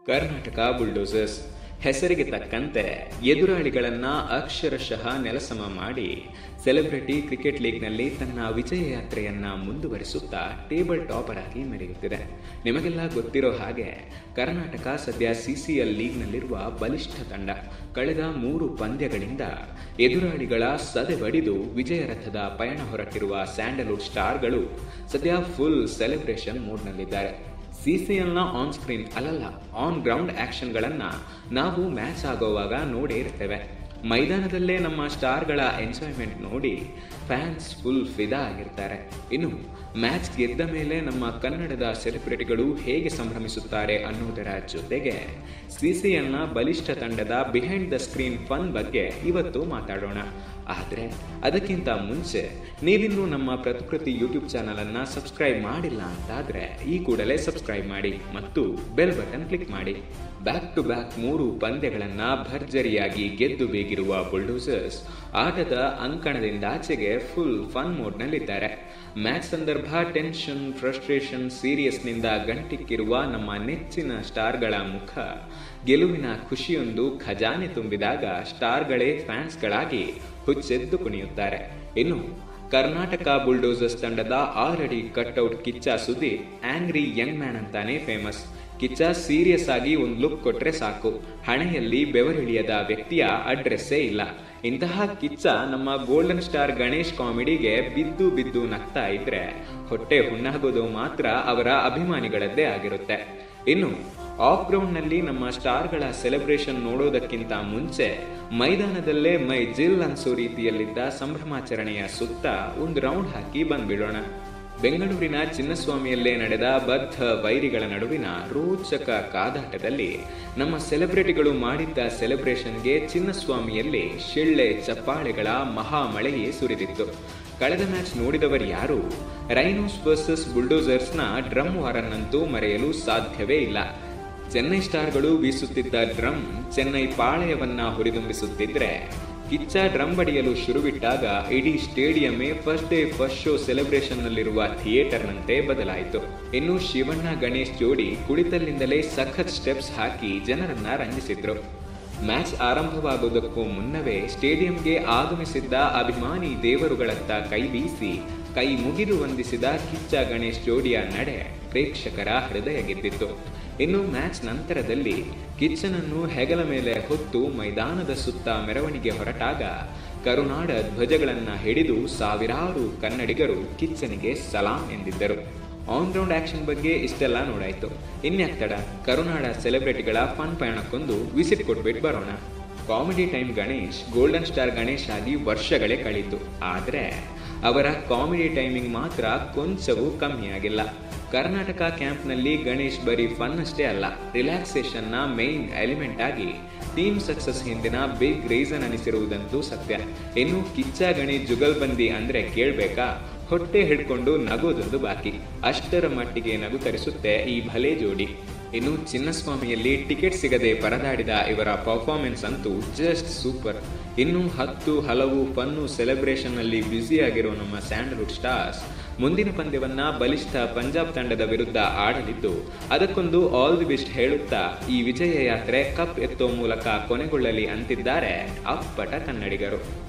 Karnataka bulldozers ಹೆಸರಿಗೆ ತಕ್ಕಂತೆ ಎದುರಾಳಿಗಳನ್ನ ಅಕ್ಷರಶಃ ನೆಲಸಮ ಮಾಡಿ ಸೆಲೆಬ್ರಿಟಿ ಕ್ರಿಕೆಟ್ ಲೀಗ್ನಲ್ಲಿ ತನ್ನ ವಿಜಯ ಯಾತ್ರೆಯನ್ನ ಮುಂದುವರಿಸುತ್ತಾ ಟೇಬಲ್ ಟಾಪರ್ ಆಗಿ ಮೆರೆಯುತ್ತಿದೆ ನಿಮಗೆಲ್ಲ ಗೊತ್ತಿರೋ ಹಾಗೆ ಕರ್ನಾಟಕ ಸದ್ಯ ಸಿಸಿಎಲ್ ಲೀಗ್ನಲ್ಲಿರುವ ಬಲಿಷ್ಠ ತಂಡ ಕಳೆದ ಮೂರು ಪಂದ್ಯಗಳಿಂದ ಎದುರಾಳಿಗಳ ಸದೆ ಬಡಿದು ವಿಜಯ ರಥದ ಪಯಣ ಹೊರಟಿರುವ ಸ್ಯಾಂಡಲ್ವುಡ್ ಸ್ಟಾರ್ಗಳು ಸದ್ಯ ಫುಲ್ ಸೆಲೆಬ್ರೇಷನ್ ಮೂಡ್ನಲ್ಲಿದ್ದಾರೆ ಸಿಸಿಎಲ್ನ ಆನ್ ಸ್ಕ್ರೀನ್ ಅಲ್ಲಲ್ಲ ಆನ್ ಗ್ರೌಂಡ್ ಆಕ್ಷನ್ಗಳನ್ನ ನಾವು ಮ್ಯಾಚ್ ಆಗೋವಾಗ ನೋಡೇ ಇರ್ತೇವೆ ಮೈದಾನದಲ್ಲೇ ನಮ್ಮ ಸ್ಟಾರ್ಗಳ ಎಂಜಾಯ್ಮೆಂಟ್ ನೋಡಿ ಫ್ಯಾನ್ಸ್ ಫುಲ್ ಫಿದಾ ಆಗಿರ್ತಾರೆ ಇನ್ನು ಮ್ಯಾಚ್ ಗೆದ್ದ ಮೇಲೆ ನಮ್ಮ ಕನ್ನಡದ ಸೆಲೆಬ್ರಿಟಿಗಳು ಹೇಗೆ ಸಂಭ್ರಮಿಸುತ್ತಾರೆ ಅನ್ನೋದರ ಜೊತೆಗೆ ಸಿಸಿಎಲ್ನ ಬಲಿಷ್ಠ ತಂಡದ ಬಿಹೈಂಡ್ ದ ಸ್ಕ್ರೀನ್ ಫನ್ ಬಗ್ಗೆ ಇವತ್ತು ಮಾತಾಡೋಣ ಆದರೆ ಅದಕ್ಕಿಂತ ಮುಂಚೆ ನೀವಿನ್ನೂ ನಮ್ಮ ಪ್ರಕೃತಿ ಯೂಟ್ಯೂಬ್ ಚಾನಲನ್ನು ಸಬ್ಸ್ಕ್ರೈಬ್ ಮಾಡಿಲ್ಲ ಅಂತಾದರೆ ಈ ಕೂಡಲೇ ಸಬ್ಸ್ಕ್ರೈಬ್ ಮಾಡಿ ಮತ್ತು ಬೆಲ್ ಬಟನ್ ಕ್ಲಿಕ್ ಮಾಡಿ ಬ್ಯಾಕ್ ಟು ಬ್ಯಾಕ್ ಮೂರು ಪಂದ್ಯಗಳನ್ನು ಭರ್ಜರಿಯಾಗಿ ಗೆದ್ದು ಬೇಗಿರುವ ಬುಲ್ಡೋಸರ್ಸ್ ಆಟದ ಅಂಕಣದಿಂದಾಚೆಗೆ ಫುಲ್ ಫನ್ ಮೋಡ್ನಲ್ಲಿದ್ದಾರೆ ಮ್ಯಾಚ್ ಸಂದರ್ಭ ಟೆನ್ಷನ್ ಫ್ರಸ್ಟ್ರೇಷನ್ ಸೀರಿಯಸ್ನಿಂದ ಗಂಟಿಕ್ಕಿರುವ ನಮ್ಮ ನೆಚ್ಚಿನ ಸ್ಟಾರ್ಗಳ ಮುಖ ಗೆಲುವಿನ ಖುಷಿಯೊಂದು ಖಜಾನೆ ತುಂಬಿದಾಗ ಸ್ಟಾರ್ಗಳೇ ಫ್ಯಾನ್ಸ್ಗಳಾಗಿ ಹುಚ್ಚೆದ್ದು ಕುಣಿಯುತ್ತಾರೆ ಇನ್ನು ಕರ್ನಾಟಕ ಬುಲ್ಡೋಸರ್ಸ್ ತಂಡದ already cutout Kichcha Sudeep angry young man ಅಂತಾನೆ ಫೇಮಸ್ ಕಿಚ್ಚ ಸೀರಿಯಸ್ ಆಗಿ ಒಂದು ಲುಕ್ ಕೊಟ್ರೆ ಸಾಕು ಹಣೆಯಲ್ಲಿ ಬೆವರಿಳಿಯದ ವ್ಯಕ್ತಿಯ ಅಡ್ರೆಸ್ಸೇ ಇಲ್ಲ ಇಂತಹ ಕಿಚ್ಚ ನಮ್ಮ ಗೋಲ್ಡನ್ ಸ್ಟಾರ್ ಗಣೇಶ್ ಕಾಮಿಡಿಗೆ ಬಿದ್ದು ಬಿದ್ದು ನಗ್ತಾ ಇದ್ರೆ ಹೊಟ್ಟೆ ಹುಣ್ಣಾಗೋದು ಮಾತ್ರ ಅವರ ಅಭಿಮಾನಿಗಳದ್ದೇ ಆಗಿರುತ್ತೆ ಇನ್ನು ಆಫ್ ಗ್ರೌಂಡ್ನಲ್ಲಿ ನಮ್ಮ ಸ್ಟಾರ್ಗಳ ಸೆಲೆಬ್ರೇಷನ್ ನೋಡೋದಕ್ಕಿಂತ ಮುಂಚೆ ಮೈದಾನದಲ್ಲೇ ಮೈ ಜಿಲ್ ಅನ್ಸೋ ರೀತಿಯಲ್ಲಿದ್ದ ಸಂಭ್ರಮಾಚರಣೆಯ ಸುತ್ತ ಒಂದು ರೌಂಡ್ ಹಾಕಿ ಬಂದ್ಬಿಡೋಣ ಬೆಂಗಳೂರಿನ ಚಿನ್ನಸ್ವಾಮಿಯಲ್ಲೇ ನಡೆದ ಬದ್ಧ ವೈರಿಗಳ ನಡುವಿನ ರೋಚಕ ಕಾದಾಟದಲ್ಲಿ ನಮ್ಮ ಸೆಲೆಬ್ರಿಟಿಗಳು ಮಾಡಿದ್ದ ಸೆಲೆಬ್ರೇಷನ್ಗೆ ಚಿನ್ನಸ್ವಾಮಿಯಲ್ಲಿ ಶಿಳ್ಳೆ ಚಪ್ಪಾಳೆಗಳ ಮಹಾಮಳೆಯೇ ಸುರಿದಿತ್ತು ಕಳೆದ ಮ್ಯಾಚ್ ನೋಡಿದವರು ಯಾರು ರೈನೋಸ್ ವರ್ಸಸ್ ಬುಲ್ಡೋಸರ್ಸ್ನ ಡ್ರಮ್ ವಾರನ್ನಂತೂ ಮರೆಯಲು ಸಾಧ್ಯವೇ ಇಲ್ಲ ಚೆನ್ನೈ ಸ್ಟಾರ್ಗಳು ಬೀಸುತ್ತಿದ್ದ ಡ್ರಮ್ ಚೆನ್ನೈ ಪಾಳೆಯವನ್ನ ಹುರಿದುಂಬಿಸುತ್ತಿದ್ರೆ ಕಿಚ್ಚ ಡ್ರಮ್ ಬಡಿಯಲು ಶುರುವಿಟ್ಟಾಗ ಇಡೀ ಸ್ಟೇಡಿಯಮ್ಮೇ ಫಸ್ಟ್ ಡೇ ಫಸ್ಟ್ ಶೋ ಸೆಲೆಬ್ರೇಷನ್ನಲ್ಲಿರುವ ಥಿಯೇಟರ್ನಂತೆ ಬದಲಾಯಿತು ಇನ್ನು ಶಿವಣ್ಣ ಗಣೇಶ್ ಜೋಡಿ ಕುಳಿತಲ್ಲಿಂದಲೇ ಸಖತ್ ಸ್ಟೆಪ್ಸ್ ಹಾಕಿ ಜನರನ್ನ ರಂಜಿಸಿದ್ರು ಮ್ಯಾಚ್ ಆರಂಭವಾಗುವುದಕ್ಕೂ ಮುನ್ನವೇ ಸ್ಟೇಡಿಯಂಗೆ ಆಗಮಿಸಿದ್ದ ಅಭಿಮಾನಿ ದೇವರುಗಳತ್ತ ಕೈ ಬೀಸಿ ಕೈ ಮುಗಿದು ವಂದಿಸಿದ ಕಿಚ್ಚ ಗಣೇಶ್ ಜೋಡಿಯ ನಡೆ ಪ್ರೇಕ್ಷಕರ ಹೃದಯ ಗೆದ್ದಿತ್ತು ಇನ್ನು ಮ್ಯಾಚ್ ನಂತರದಲ್ಲಿ ಕಿಚ್ಚನನ್ನು ಹೆಗಲ ಮೇಲೆ ಹೊತ್ತು ಮೈದಾನದ ಸುತ್ತ ಮೆರವಣಿಗೆ ಹೊರಟಾಗ ಕರುನಾಡ ಧ್ವಜಗಳನ್ನ ಹಿಡಿದು ಸಾವಿರಾರು ಕನ್ನಡಿಗರು ಕಿಚ್ಚನಿಗೆ ಸಲಾಂ ಎಂದಿದ್ದರು ಆನ್ ಗ್ರೌಂಡ್ ಆಕ್ಷನ್ ಬಗ್ಗೆ ಇಷ್ಟೆಲ್ಲ ನೋಡಾಯ್ತು ಇನ್ಯಾಕ್ ತಡ ಕರುನಾಡ ಸೆಲೆಬ್ರಿಟಿಗಳ ಫನ್ ಪಯಣಕ್ಕೊಂದು ವಿಸಿಟ್ ಕೊಟ್ಬಿಟ್ಟು ಬರೋಣ Comedy Time Ganesh Golden Star Ganesh ಆಗಿ ವರ್ಷಗಳೇ ಕಳೀತು ಆದರೆ ಅವರ ಕಾಮಿಡಿ ಟೈಮಿಂಗ್ ಮಾತ್ರ ಕೊಂಚವೂ ಕಮ್ಮಿ ಆಗಿಲ್ಲ ಕರ್ನಾಟಕ ಕ್ಯಾಂಪ್ನಲ್ಲಿ ಗಣೇಶ್ ಬರೀ ಫನ್ ಅಷ್ಟೇ ಅಲ್ಲ ರಿಲ್ಯಾಕ್ಸೇಷನ್ನ ಮೇನ್ ಎಲಿಮೆಂಟ್ ಆಗಿ ಟೀಮ್ ಸಕ್ಸಸ್ ಹಿಂದಿನ ಬಿಗ್ ರೀಸನ್ ಅನಿಸಿರುವುದಂತೂ ಸತ್ಯ ಇನ್ನು ಕಿಚ್ಚ ಗಣೇಶ್ ಜುಗಲ್ಬಂದಿ ಅಂದ್ರೆ ಕೇಳ್ಬೇಕಾ ಹೊಟ್ಟೆ ಹಿಡ್ಕೊಂಡು ನಗೋದೊಂದು ಬಾಕಿ ಅಷ್ಟರ ಮಟ್ಟಿಗೆ ನಗು ತರಿಸುತ್ತೆ ಈ ಭಲೆ ಜೋಡಿ ಇನ್ನು ಚಿನ್ನಸ್ವಾಮಿಯಲ್ಲಿ ಟಿಕೆಟ್ ಸಿಗದೆ ಪರದಾಡಿದ ಇವರ ಪರ್ಫಾರ್ಮೆನ್ಸ್ ಅಂತೂ ಜಸ್ಟ್ ಸೂಪರ್ ಇನ್ನು ಹತ್ತು ಹಲವು ಫನ್ನು ಸೆಲೆಬ್ರೇಷನ್ನಲ್ಲಿ ಬ್ಯುಸಿಯಾಗಿರೋ ನಮ್ಮ ಸ್ಯಾಂಡಲ್ವುಡ್ ಸ್ಟಾರ್ಸ್ ಮುಂದಿನ ಪಂದ್ಯವನ್ನ ಬಲಿಷ್ಠ ಪಂಜಾಬ್ ತಂಡದ ವಿರುದ್ಧ ಆಡಲಿದ್ದು ಅದಕ್ಕೊಂದು ಆಲ್ ದಿ ಬೆಸ್ಟ್ ಹೇಳುತ್ತಾ ಈ ವಿಜಯ ಯಾತ್ರೆ ಕಪ್ ಎತ್ತೋ ಮೂಲಕ ಕೊನೆಗೊಳ್ಳಲಿ ಅಂತಿದ್ದಾರೆ ಅಪ್ಪಟ ಕನ್ನಡಿಗರು